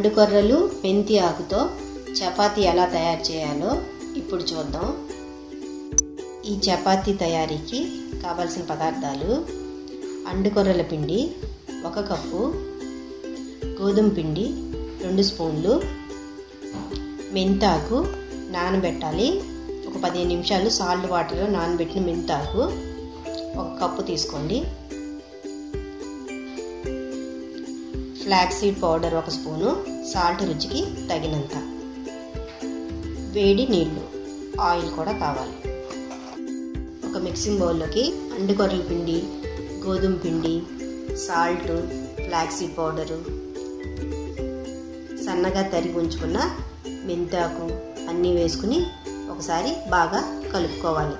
అండుకొర్రలు మెంతి ఆకుతో చపాతీ ఎలా తయారు చేయాలో ఇప్పుడు చూద్దాం ఈ చపాతీ తయారీకి కావలసిన పదార్థాలు అండుకొర్రల పిండి ఒక కప్పు గోధుమ పిండి రెండు స్పూన్లు మెంతాకు నానబెట్టాలి ఒక పదిహేను నిమిషాలు సాల్ట్ వాటర్లో నానబెట్టిన మెంతాకు ఒక కప్పు తీసుకోండి ఫ్లాక్స్ సీడ్ పౌడర్ ఒక స్పూను సాల్ట్ రుచికి తగినంత వేడి నీళ్ళు ఆయిల్ కూడా కావాలి ఒక మిక్సింగ్ బౌల్లోకి అండుకొర్రల పిండి గోధుమ పిండి సాల్ట్ ఫ్లాక్స్ సీడ్ పౌడరు సన్నగా తరిగి ఉంచుకున్న మెంతాకు అన్నీ వేసుకుని ఒకసారి బాగా కలుపుకోవాలి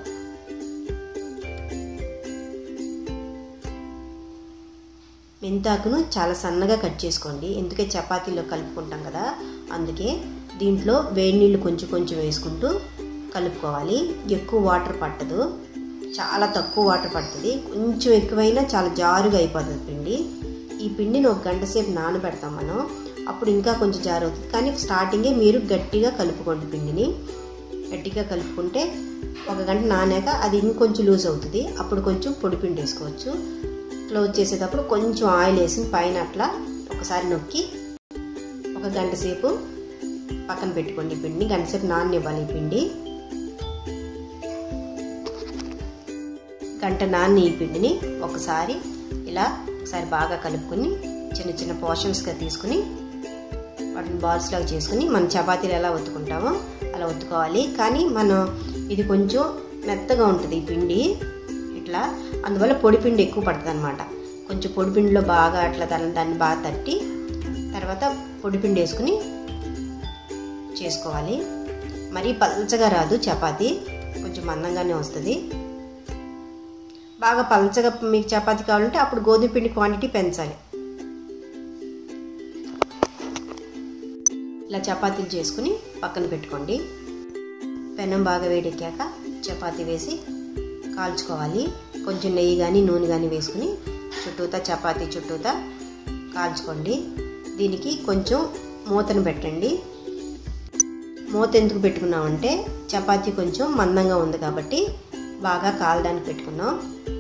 మెంతాకును చాలా సన్నగా కట్ చేసుకోండి ఎందుకే చపాతీలో కలుపుకుంటాం కదా అందుకే దీంట్లో వేడి నీళ్ళు కొంచెం కొంచెం వేసుకుంటూ కలుపుకోవాలి ఎక్కువ వాటర్ పట్టదు చాలా తక్కువ వాటర్ పడుతుంది కొంచెం ఎక్కువైనా చాలా జారుగా అయిపోతుంది పిండి ఈ పిండిని ఒక గంట సేపు నానబెడతాం మనం అప్పుడు ఇంకా కొంచెం జారు అవుతుంది కానీ స్టార్టింగే మీరు గట్టిగా కలుపుకోండి పిండిని గట్టిగా కలుపుకుంటే ఒక గంట నానాక అది ఇంకొంచెం లూజ్ అవుతుంది అప్పుడు కొంచెం పొడి పిండి వేసుకోవచ్చు క్లోజ్ చేసేటప్పుడు కొంచెం ఆయిల్ వేసి పైన అట్లా ఒకసారి నొక్కి ఒక గంట సేపు పక్కన పెట్టుకోండి పిండిని గంట సేపు నాననివ్వాలి ఈ పిండి గంట నాన్ని ఈ పిండిని ఒకసారి ఇలా ఒకసారి బాగా కలుపుకొని చిన్న చిన్న పోర్షన్స్గా తీసుకుని వాటిని బాల్స్ లాగా చేసుకుని మనం చపాతీలు ఎలా ఒత్తుకుంటామో అలా ఒత్తుకోవాలి కానీ మనం ఇది కొంచెం మెత్తగా ఉంటుంది ఈ పిండి ఇట్లా అందువల్ల పొడి పిండి ఎక్కువ పడుతుంది అనమాట కొంచెం పొడి పిండిలో బాగా అట్లా దాన్ని దాన్ని బాగా తట్టి తర్వాత పొడి పిండి వేసుకుని చేసుకోవాలి మరీ పల్చగా రాదు చపాతీ కొంచెం మందంగానే వస్తుంది బాగా పల్చగా మీకు చపాతీ కావాలంటే అప్పుడు గోధుమ పిండి క్వాంటిటీ పెంచాలి ఇలా చపాతీలు చేసుకుని పక్కన పెట్టుకోండి పెనం బాగా వేడెక్కాక చపాతీ వేసి కాల్చుకోవాలి కొంచెం నెయ్యి కానీ నూనె కానీ వేసుకుని చుట్టూతా చపాతీ చుట్టూతా కాల్చుకోండి దీనికి కొంచెం మూతను పెట్టండి మూత ఎందుకు పెట్టుకున్నామంటే చపాతీ కొంచెం మందంగా ఉంది కాబట్టి బాగా కాలడానికి పెట్టుకున్నాం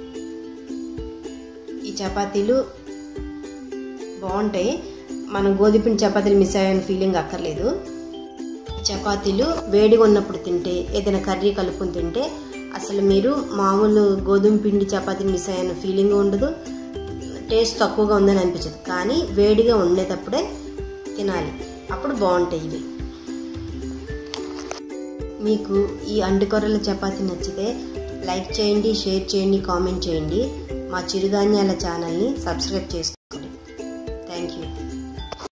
ఈ చపాతీలు బాగుంటాయి మనం గోధుమపిండి చపాతీలు మిస్ అయ్యని ఫీలింగ్ అక్కర్లేదు చపాతీలు వేడిగా ఉన్నప్పుడు తింటే ఏదైనా కర్రీ కలుపుకొని తింటే అసలు మీరు మామూలు గోధుమ పిండి చపాతీని మిస్ అయ్యన్న ఫీలింగ్ ఉండదు టేస్ట్ తక్కువగా ఉందని అనిపించదు కానీ వేడిగా ఉండేటప్పుడే తినాలి అప్పుడు బాగుంటాయి ఇవి మీకు ఈ అండుకొర్రల చపాతీ నచ్చితే లైక్ చేయండి షేర్ చేయండి కామెంట్ చేయండి మా చిరుధాన్యాల ఛానల్ని సబ్స్క్రైబ్ చేసుకోండి